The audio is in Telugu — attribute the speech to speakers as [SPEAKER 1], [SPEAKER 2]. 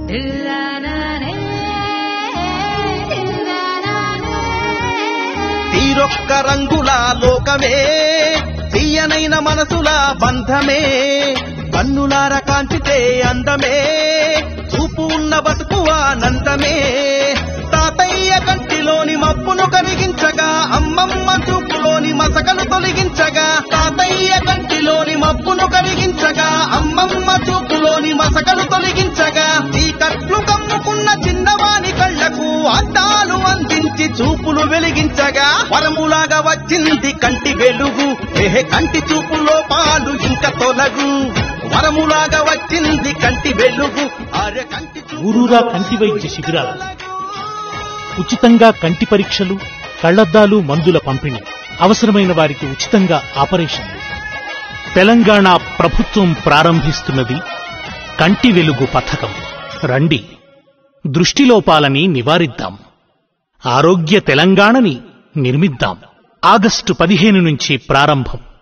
[SPEAKER 1] తీరొక్క రంగుల లోకమే తీయనైన మనసుల బంధమే కన్నులార కాంచితే అందమే చూపు ఉన్న బతుకు ఆనందమే తాతయ్య కంటిలోని మబ్బును కరిగించగా అమ్మమ్మ చూపులోని మసకను తొలగించగా తాతయ్య కంటిలోని మబ్బును కరిగించగా అమ్మమ్మ చూపులోని మసకను తొలగించగా చీకట్లు కమ్ముకున్న చిన్నవాని కళ్ళకు అద్దాలు అందించి చూపులు వెలిగించగా వరములాగా వచ్చింది కంటి వెలుగు ఏహే కంటి చూపులో పాలు ఇంకా తొలగు వరములాగా వచ్చింది కంటి వెలుగు అరే కంటి చూపులో
[SPEAKER 2] ఊరూరా కంటి వైద్య శిబిరాలు ఉచితంగా కంటి పరీక్షలు కళ్లద్దాలు మందుల పంపిణీ అవసరమైన వారికి ఉచితంగా ఆపరేషన్ తెలంగాణ ప్రభుత్వం ప్రారంభిస్తున్నది కంటి వెలుగు పథకం రండి దృష్టిలోపాలని నివారిద్దాం ఆరోగ్య తెలంగాణని నిర్మిద్దాం ఆగస్టు పదిహేను నుంచి ప్రారంభం